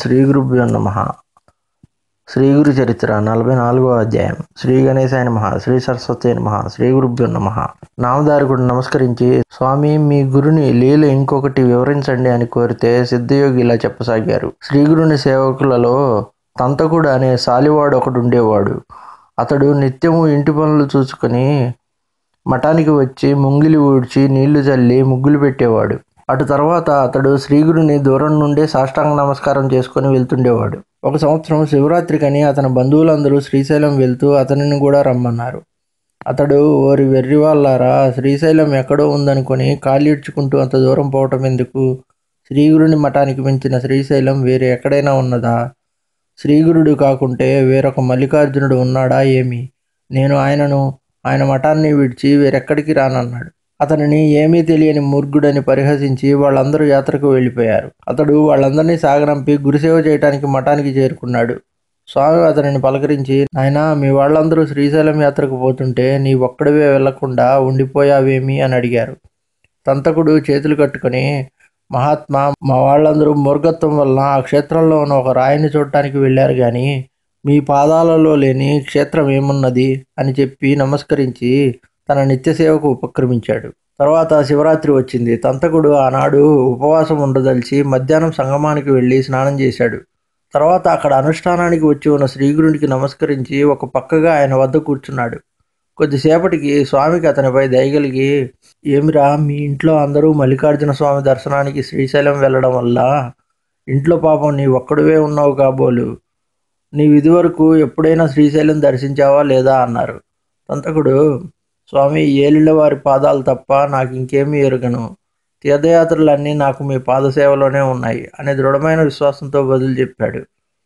శ్రీ గురుభ్యో నమ శ్రీ గురు చరిత్ర నలభై నాలుగో అధ్యాయం శ్రీ గణేశాయ నమ శ్రీ సరస్వతి నమ శ్రీ గురుభ్యో నమ నామధారకుడు నమస్కరించి స్వామి మీ గురుని లీల ఇంకొకటి వివరించండి అని కోరితే సిద్ధయోగి ఇలా చెప్పసాగారు శ్రీ గురుని సేవకులలో తంతకుడు అనే సాలివాడు ఒకడు ఉండేవాడు అతడు నిత్యము ఇంటి పనులు చూసుకొని మఠానికి వచ్చి ముంగిలి ఊడ్చి నీళ్లు చల్లి ముగ్గులు పెట్టేవాడు అటు తర్వాత అతడు శ్రీగురుని దూరం నుండే సాష్టాంగ నమస్కారం చేసుకొని వెళ్తుండేవాడు ఒక సంవత్సరం శివరాత్రికని అతని బంధువులందరూ శ్రీశైలం వెళ్తూ అతనిని కూడా రమ్మన్నారు అతడు ఓరి వెర్రి వాళ్ళారా శ్రీశైలం ఎక్కడో ఉందనుకొని కాళ్ళీడ్చుకుంటూ అంత దూరం పోవటం ఎందుకు శ్రీగురుని మఠానికి మించిన శ్రీశైలం వేరే ఎక్కడైనా ఉన్నదా శ్రీగురుడు కాకుంటే వేరొక మల్లికార్జునుడు ఉన్నాడా ఏమి నేను ఆయనను ఆయన మఠాన్ని విడిచి వేరెక్కడికి రానన్నాడు అతనిని ఏమీ తెలియని మూర్ఖుడని పరిహసించి వాళ్ళందరూ యాత్రకు వెళ్ళిపోయారు అతడు వాళ్ళందరినీ సాగనంపి గురుసేవ చేయడానికి మఠానికి చేరుకున్నాడు స్వామి అతనిని పలకరించి నాయనా మీ వాళ్ళందరూ శ్రీశైలం యాత్రకు పోతుంటే నీ ఒక్కడివే వెళ్లకుండా ఉండిపోయావేమి అని అడిగారు తంతకుడు చేతులు కట్టుకొని మహాత్మా మా వాళ్ళందరూ మూర్ఖత్వం వలన ఆ క్షేత్రంలో ఉన్న ఒక రాయిని చూడటానికి వెళ్ళారు కానీ మీ పాదాలలో లేని క్షేత్రం ఏమున్నది అని చెప్పి నమస్కరించి తన నిత్య సేవకు ఉపక్రమించాడు తర్వాత శివరాత్రి వచ్చింది తంతకుడు ఆనాడు ఉపవాసం ఉండదలిచి మధ్యాహ్నం సంగమానికి వెళ్ళి స్నానం చేశాడు తర్వాత అక్కడ అనుష్ఠానానికి వచ్చి ఉన్న శ్రీగురునికి నమస్కరించి ఒక పక్కగా ఆయన వద్ద కూర్చున్నాడు కొద్దిసేపటికి స్వామికి అతనిపై దయగలిగి ఏమిరా మీ ఇంట్లో అందరూ మల్లికార్జున స్వామి దర్శనానికి శ్రీశైలం వెళ్ళడం వల్ల ఇంట్లో పాపం నీ ఒక్కడివే ఉన్నావు కాబోలు నీవు ఇదివరకు ఎప్పుడైనా శ్రీశైలం దర్శించావా లేదా అన్నారు తంతకుడు స్వామి ఏలిళ్ళ వారి పాదాలు తప్ప నాకు ఇంకేమీ ఎరుగను తీర్థయాత్రలన్నీ నాకు మీ పాదసేవలోనే ఉన్నాయి అనే దృఢమైన విశ్వాసంతో బదులు చెప్పాడు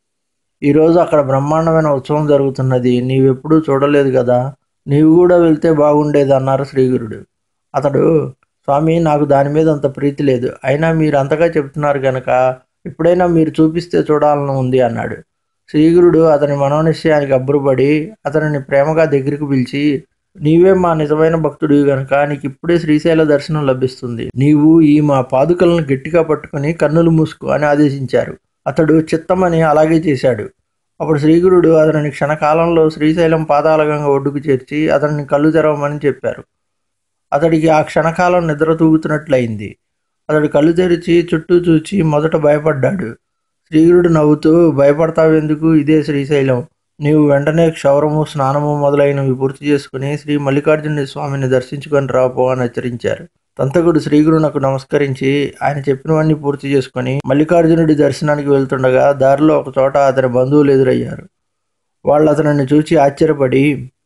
ఈరోజు అక్కడ బ్రహ్మాండమైన ఉత్సవం జరుగుతున్నది నీవెప్పుడూ చూడలేదు కదా నీవు కూడా వెళ్తే బాగుండేది అన్నారు శ్రీగురుడు అతడు స్వామి నాకు దాని మీద అంత ప్రీతి లేదు అయినా మీరు అంతగా చెప్తున్నారు కనుక ఎప్పుడైనా మీరు చూపిస్తే చూడాలని ఉంది అన్నాడు శ్రీగురుడు అతని మనోనిశ్చయానికి అబ్బురపడి అతనిని ప్రేమగా దగ్గరికి పిలిచి నీవే మా నిజమైన భక్తుడివి గనుక నీకు ఇప్పుడే శ్రీశైల దర్శనం లభిస్తుంది నీవు ఈ మా పాదుకలను గట్టిగా పట్టుకుని కన్నులు మూసుకో అని ఆదేశించారు అతడు చిత్తమని అలాగే చేశాడు అప్పుడు శ్రీగురుడు అతనిని క్షణకాలంలో శ్రీశైలం పాదాలగంగా ఒడ్డుకు చేర్చి అతనిని కళ్ళు తెరవమని చెప్పారు అతడికి ఆ క్షణకాలం నిద్ర తూగుతున్నట్లయింది అతడు కళ్ళు తెరిచి చుట్టూ చూచి మొదట భయపడ్డాడు శ్రీగురుడు నవ్వుతూ భయపడతావెందుకు ఇదే శ్రీశైలం నీవు వెంటనే క్షౌరము స్నానము మొదలైనవి పూర్తి చేసుకుని శ్రీ మల్లికార్జున స్వామిని దర్శించుకొని రాపో అని హెచ్చరించారు తంతకుడు శ్రీగురునకు నమస్కరించి ఆయన చెప్పినవన్నీ పూర్తి చేసుకుని మల్లికార్జునుడి దర్శనానికి వెళ్తుండగా దారిలో ఒక చోట అతని బంధువులు ఎదురయ్యారు వాళ్ళు అతనిని చూచి ఆశ్చర్యపడి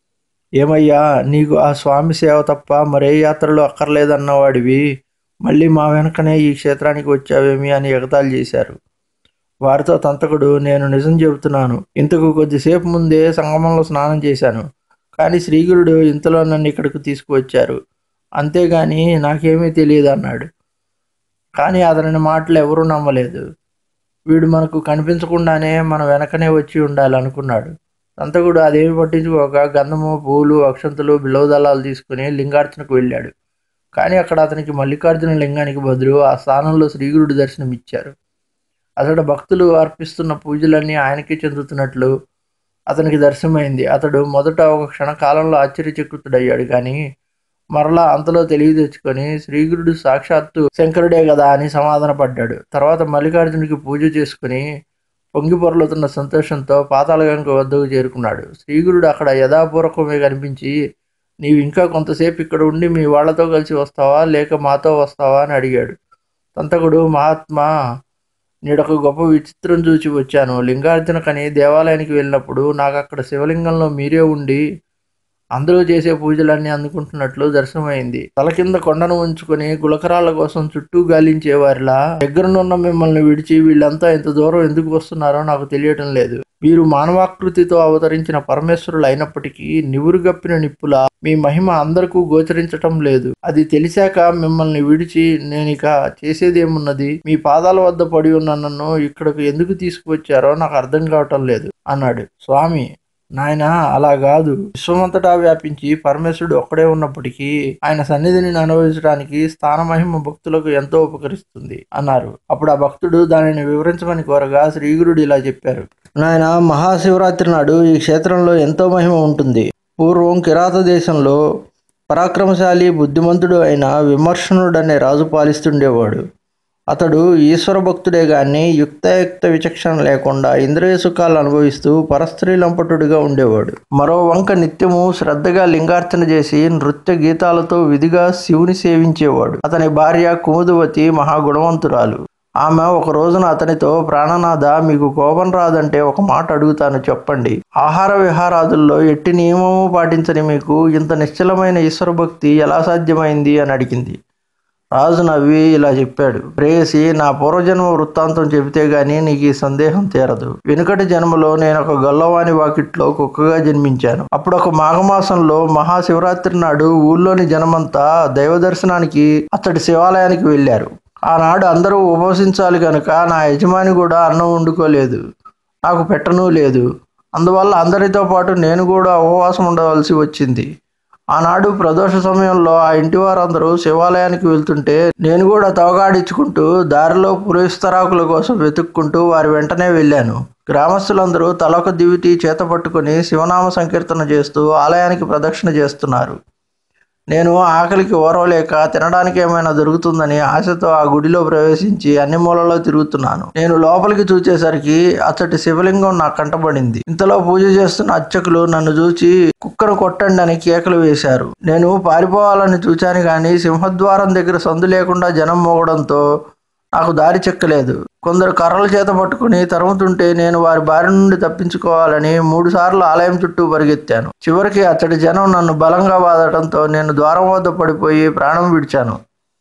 ఏమయ్యా నీకు ఆ స్వామి సేవ తప్ప మరే యాత్రలో అక్కర్లేదన్నవాడివి మళ్ళీ మా వెనకనే ఈ క్షేత్రానికి వచ్చావేమి అని ఎగతాళి చేశారు వారితో తంతకుడు నేను నిజం చెబుతున్నాను ఇంతకు కొద్దిసేపు ముందే సంగమంలో స్నానం చేశాను కానీ శ్రీగురుడు ఇంతలో నన్ను ఇక్కడికి తీసుకువచ్చారు అంతేగాని నాకేమీ తెలియదు అన్నాడు కానీ అతని మాటలు ఎవరూ నమ్మలేదు వీడు మనకు కనిపించకుండానే మన వెనకనే వచ్చి ఉండాలి అనుకున్నాడు తంతకుడు అదేమి పట్టించుకోక గంధము పూలు అక్షంతలు బిలవదళాలు తీసుకుని లింగార్చనకు వెళ్ళాడు కానీ అక్కడ అతనికి మల్లికార్జున లింగానికి బదులు ఆ స్థానంలో శ్రీగురుడు దర్శనమిచ్చారు అతడు భక్తులు అర్పిస్తున్న పూజలన్నీ ఆయనకే చెందుతున్నట్లు అతనికి దర్శనమైంది అతడు మొదట ఒక క్షణకాలంలో ఆశ్చర్యచకితుడయ్యాడు కానీ మరలా అంతలో తెలివి తెచ్చుకొని శ్రీగురుడు సాక్షాత్తు శంకరుడే కదా అని సమాధానపడ్డాడు తర్వాత మల్లికార్జునికి పూజ చేసుకుని పొంగి పొరలుతున్న సంతోషంతో పాతాళగంగ వద్దకు చేరుకున్నాడు శ్రీగురుడు అక్కడ యథాపూర్వకమే కనిపించి నీవు ఇంకా కొంతసేపు ఇక్కడ ఉండి మీ వాళ్లతో కలిసి వస్తావా లేక మాతో వస్తావా అని అడిగాడు తంతకుడు మహాత్మా నేడొక గొప్ప విచిత్రం చూసి వచ్చాను లింగార్జున కని దేవాలయానికి వెళ్ళినప్పుడు నాకు అక్కడ శివలింగంలో మీరే ఉండి అందరూ చేసే పూజలన్నీ అందుకుంటున్నట్లు దర్శనమైంది తల కింద కొండను ఉంచుకొని గులకరాల కోసం చుట్టూ గాలించే వారిలా దగ్గరనున్న మిమ్మల్ని విడిచి వీళ్ళంతా ఇంత దూరం ఎందుకు వస్తున్నారో నాకు తెలియటం లేదు మీరు మానవాకృతితో అవతరించిన పరమేశ్వరులు అయినప్పటికీ నివురుగప్పిన నిప్పులా మీ మహిమ అందరికీ గోచరించటం లేదు అది తెలిసాక మిమ్మల్ని విడిచి నేనిక చేసేదేమున్నది మీ పాదాల వద్ద పడి ఉన్న నన్ను ఇక్కడకు ఎందుకు తీసుకువచ్చారో నాకు అర్థం కావటం లేదు అన్నాడు స్వామి నాయన అలా కాదు విశ్వమంతటా వ్యాపించి పరమేశ్వరుడు ఒక్కడే ఉన్నప్పటికీ ఆయన సన్నిధిని అనుభవించడానికి స్థాన మహిమ భక్తులకు ఎంతో ఉపకరిస్తుంది అన్నారు అప్పుడు ఆ భక్తుడు దానిని వివరించమని కోరగా శ్రీగురుడు ఇలా చెప్పారు నాయన మహాశివరాత్రి నాడు ఈ క్షేత్రంలో ఎంతో మహిమ ఉంటుంది పూర్వం కిరాత దేశంలో పరాక్రమశాలి బుద్ధిమంతుడు అయిన విమర్శనుడు అనే రాజు పాలిస్తుండేవాడు అతడు ఈశ్వర భక్తుడే గాని యుక్తాయుక్త విచక్షణ లేకుండా ఇంద్రియ సుఖాలు అనుభవిస్తూ పరస్త్రీ లంపటుడిగా ఉండేవాడు మరో వంక నిత్యము శ్రద్ధగా లింగార్చన చేసి నృత్య గీతాలతో విధిగా శివుని సేవించేవాడు అతని భార్య కుముదవతి మహాగుణవంతురాలు ఆమె ఒక రోజున అతనితో ప్రాణనాథ మీకు కోపం రాదంటే ఒక మాట అడుగుతాను చెప్పండి ఆహార విహారాదుల్లో ఎట్టి నియమము పాటించని మీకు ఇంత నిశ్చలమైన ఈశ్వర భక్తి ఎలా సాధ్యమైంది అని అడిగింది రాజు నవ్వి ఇలా చెప్పాడు ప్రేయసి నా పూర్వజన్మ వృత్తాంతం చెబితే గాని నీకు ఈ సందేహం తీరదు వెనుకటి జన్మలో నేను ఒక గొల్లవాని వాకిట్లో కుక్కగా జన్మించాను అప్పుడు ఒక మాఘమాసంలో మహాశివరాత్రి నాడు ఊళ్ళోని జనమంతా దైవ దర్శనానికి అతడి శివాలయానికి వెళ్ళారు ఆనాడు అందరూ ఉపవసించాలి కనుక నా యజమాని కూడా అన్నం వండుకోలేదు నాకు పెట్టనూ లేదు అందువల్ల అందరితో పాటు నేను కూడా ఉపవాసం ఉండవలసి వచ్చింది ఆనాడు ప్రదోష సమయంలో ఆ ఇంటి వారందరూ శివాలయానికి వెళ్తుంటే నేను కూడా తవగాడించుకుంటూ దారిలో పురస్తరాకుల కోసం వెతుక్కుంటూ వారి వెంటనే వెళ్ళాను గ్రామస్తులందరూ తలొక దివిటి చేత పట్టుకుని శివనామ సంకీర్తన చేస్తూ ఆలయానికి ప్రదక్షిణ చేస్తున్నారు నేను ఆకలికి ఓరవలేక తినడానికి ఏమైనా దొరుకుతుందని ఆశతో ఆ గుడిలో ప్రవేశించి అన్ని మూలలో తిరుగుతున్నాను నేను లోపలికి చూచేసరికి అచ్చటి శివలింగం నా కంటపడింది ఇంతలో పూజ చేస్తున్న అర్చకులు నన్ను చూచి కుక్కను కొట్టండి అని కేకలు వేశారు నేను పారిపోవాలని చూచాను కానీ సింహద్వారం దగ్గర సందు లేకుండా జనం మోగడంతో నాకు దారి చెక్కలేదు కొందరు కర్రల చేత పట్టుకుని తరుముతుంటే నేను వారి బారి నుండి తప్పించుకోవాలని మూడు సార్లు ఆలయం చుట్టూ పరిగెత్తాను చివరికి అతడి జనం నన్ను బలంగా బాదటంతో నేను ద్వారం వద్ద పడిపోయి ప్రాణం విడిచాను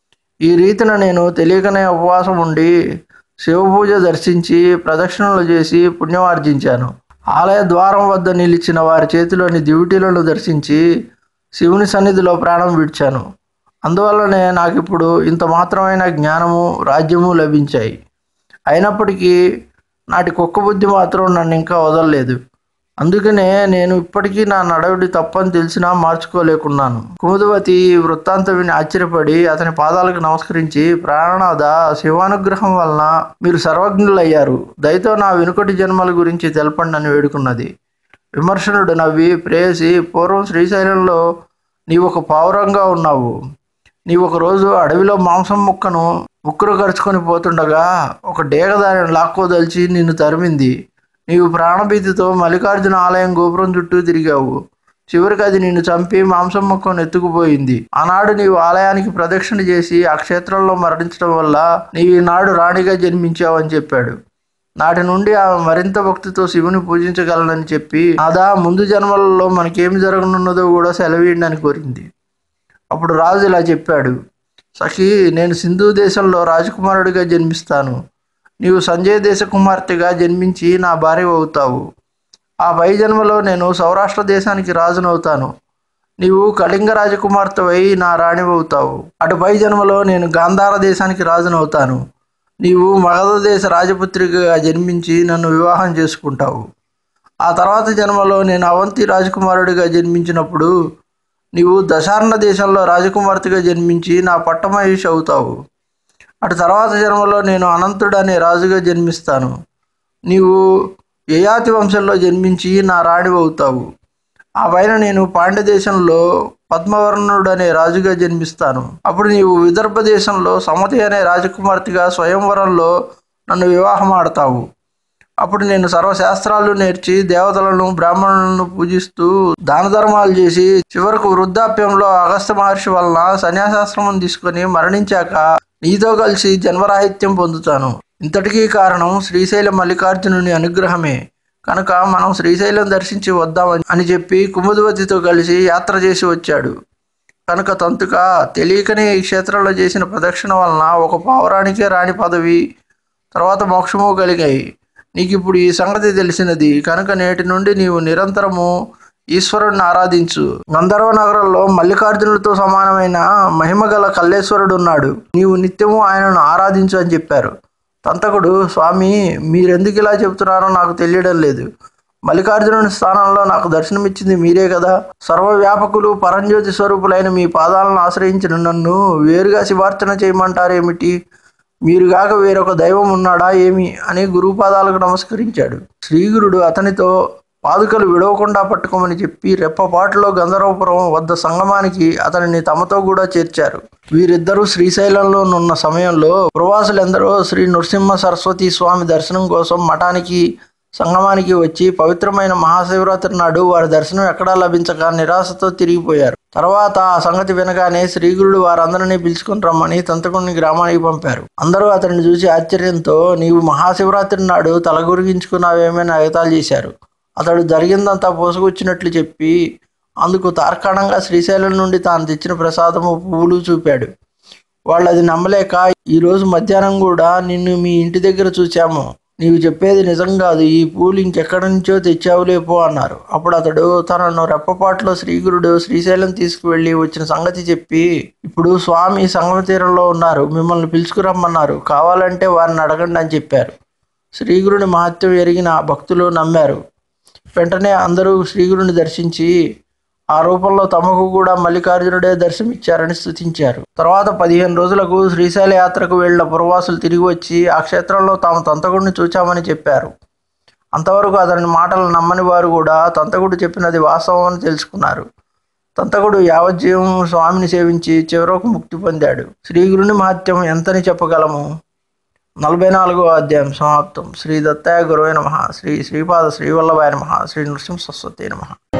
ఈ రీతిన నేను తెలియకనే ఉపవాసం ఉండి శివపూజ దర్శించి ప్రదక్షిణలు చేసి పుణ్యమార్జించాను ఆలయ ద్వారం వద్ద నిలిచిన వారి చేతిలోని దివిటీలను దర్శించి శివుని సన్నిధిలో ప్రాణం విడిచాను అందువల్లనే నాకు ఇప్పుడు ఇంత మాత్రమైన జ్ఞానము రాజ్యము లభించాయి అయినప్పటికీ నాటి కుక్క బుద్ధి మాత్రం నన్ను ఇంకా వదలలేదు అందుకనే నేను ఇప్పటికీ నా నడవడి తప్పని తెలిసినా మార్చుకోలేకున్నాను కుముదవతి ఈ వృత్తాంతం విని ఆశ్చర్యపడి అతని పాదాలకు నమస్కరించి ప్రాణనాథ శివానుగ్రహం వలన మీరు సర్వజ్ఞులయ్యారు దయతో నా వెనుకటి జన్మల గురించి తెలపండి అని వేడుకున్నది విమర్శనుడు నవ్వి ప్రేయసి పూర్వం శ్రీశైలంలో నీవు ఒక పావురంగా ఉన్నావు నీవు ఒక రోజు అడవిలో మాంసం ముక్కను ముక్కురు కరుచుకొని పోతుండగా ఒక డేగ దానిని లాక్కోదలిచి నిన్ను తరిమింది నీవు ప్రాణభీతితో మల్లికార్జున ఆలయం గోపురం చుట్టూ తిరిగావు చివరికి అది నిన్ను చంపి మాంసం ముక్కను ఎత్తుకుపోయింది ఆనాడు నీవు ఆలయానికి ప్రదక్షిణ చేసి ఆ క్షేత్రంలో మరణించడం వల్ల నీవు ఈనాడు రాణిగా జన్మించావని చెప్పాడు నాటి నుండి ఆమె మరింత భక్తితో శివుని పూజించగలనని చెప్పి అదా ముందు జన్మలలో మనకేమి జరగనున్నదో కూడా సెలవీయండి అని కోరింది అప్పుడు రాజు ఇలా చెప్పాడు సఖి నేను సింధు దేశంలో రాజకుమారుడిగా జన్మిస్తాను నీవు సంజయ్ దేశ కుమార్తెగా జన్మించి నా భార్య అవుతావు ఆ పై జన్మలో నేను సౌరాష్ట్ర దేశానికి రాజునవుతాను నీవు కళింగ రాజకుమార్తెవై నా రాణివవుతావు అటు పై జన్మలో నేను గాంధార దేశానికి రాజునవుతాను నీవు మగధ దేశ రాజపుత్రికగా జన్మించి నన్ను వివాహం చేసుకుంటావు ఆ తర్వాత జన్మలో నేను అవంతి రాజకుమారుడిగా జన్మించినప్పుడు నీవు దశార్ణ దేశంలో రాజకుమార్తెగా జన్మించి నా పట్టమహేష్ అవుతావు అటు తర్వాత జన్మలో నేను అనంతుడు అనే రాజుగా జన్మిస్తాను నీవు యయాతి వంశంలో జన్మించి నా రాణివి అవుతావు ఆ పైన నేను పాండ్య దేశంలో పద్మవర్ణుడు అనే రాజుగా జన్మిస్తాను అప్పుడు నీవు విదర్భ దేశంలో సమతి అనే రాజకుమార్తెగా స్వయంవరంలో నన్ను వివాహం ఆడతావు అప్పుడు నేను సర్వశాస్త్రాలు నేర్చి దేవతలను బ్రాహ్మణులను పూజిస్తూ దాన ధర్మాలు చేసి చివరకు వృద్ధాప్యంలో అగస్త మహర్షి వలన సన్యాసాశ్రమం తీసుకొని మరణించాక నీతో కలిసి జన్మరాహిత్యం పొందుతాను ఇంతటికీ కారణం శ్రీశైల మల్లికార్జునుని అనుగ్రహమే కనుక మనం శ్రీశైలం దర్శించి వద్దామని అని చెప్పి కుముదవతితో కలిసి యాత్ర చేసి వచ్చాడు కనుక తంతుక తెలియకనే ఈ క్షేత్రంలో చేసిన ప్రదక్షిణ వలన ఒక పావురానికే రాణి పదవి తర్వాత మోక్షము కలిగాయి నీకు ఇప్పుడు ఈ సంగతి తెలిసినది కనుక నేటి నుండి నీవు నిరంతరము ఈశ్వరుడిని ఆరాధించు గంధర్వ నగరంలో మల్లికార్జునుడితో సమానమైన మహిమగల కల్లేశ్వరుడు ఉన్నాడు నీవు నిత్యము ఆయనను ఆరాధించు అని చెప్పారు తంతకుడు స్వామి మీరెందుకు ఇలా చెబుతున్నారో నాకు తెలియడం లేదు మల్లికార్జునుని స్థానంలో నాకు దర్శనమిచ్చింది మీరే కదా సర్వవ్యాపకులు పరంజ్యోతి స్వరూపులైన మీ పాదాలను ఆశ్రయించిన నన్ను వేరుగా శివార్చన చేయమంటారేమిటి మీరుగాక వేరొక దైవం ఉన్నాడా ఏమి అని గురుపాదాలకు నమస్కరించాడు శ్రీగురుడు అతనితో పాదుకలు విడవకుండా పట్టుకోమని చెప్పి రెప్పపాటులో గంధర్వపురం వద్ద సంగమానికి అతనిని తమతో కూడా చేర్చారు వీరిద్దరూ శ్రీశైలంలో ఉన్న సమయంలో ప్రవాసులెందరో శ్రీ నృసింహ సరస్వతి స్వామి దర్శనం కోసం మఠానికి సంగమానికి వచ్చి పవిత్రమైన మహాశివరాత్రి నాడు వారి దర్శనం ఎక్కడా లభించక నిరాశతో తిరిగిపోయారు తర్వాత ఆ సంగతి వినగానే శ్రీగురుడు వారందరినీ పిలుచుకుని రమ్మని తంతకుని గ్రామానికి పంపారు అందరూ అతన్ని చూసి ఆశ్చర్యంతో నీవు మహాశివరాత్రి నాడు తలగురిగించుకున్నావేమని ఎగతాలు చేశారు అతడు జరిగిందంతా పోసుకొచ్చినట్లు చెప్పి అందుకు తార్కాణంగా శ్రీశైలం నుండి తాను తెచ్చిన ప్రసాదము పువ్వులు చూపాడు వాళ్ళు అది నమ్మలేక ఈరోజు మధ్యాహ్నం కూడా నిన్ను మీ ఇంటి దగ్గర చూచాము నీవు చెప్పేది నిజం కాదు ఈ పూలు ఇంకెక్కడి నుంచో తెచ్చావులేపో అన్నారు అప్పుడు అతడు తనను రెప్పపాటులో శ్రీగురుడు శ్రీశైలం తీసుకువెళ్ళి వచ్చిన సంగతి చెప్పి ఇప్పుడు స్వామి సంగమ తీరంలో ఉన్నారు మిమ్మల్ని పిలుచుకురమ్మన్నారు కావాలంటే వారిని అడగండి అని చెప్పారు శ్రీగురుని మహత్యం ఎరిగిన ఆ భక్తులు నమ్మారు వెంటనే అందరూ శ్రీగురుని దర్శించి ఆ రూపంలో తమకు కూడా మల్లికార్జునుడే దర్శనమిచ్చారని స్తుతించారు తర్వాత పదిహేను రోజులకు శ్రీశైల యాత్రకు వెళ్ళిన పురవాసులు తిరిగి వచ్చి ఆ క్షేత్రంలో తాము తంతకుడిని చూచామని చెప్పారు అంతవరకు అతని మాటలు నమ్మని వారు కూడా తంతకుడు చెప్పినది వాస్తవం అని తెలుసుకున్నారు తంతకుడు యావజ్జీవం స్వామిని సేవించి చివరకు ముక్తి పొందాడు శ్రీగురుని మహత్యం ఎంతని చెప్పగలము నలభై నాలుగో అధ్యాయం సమాప్తం శ్రీ దత్తాయ గురువై నమ శ్రీ శ్రీపాద శ్రీవల్లభాయ నమ శ్రీ నృసింహ సరస్వతి నమ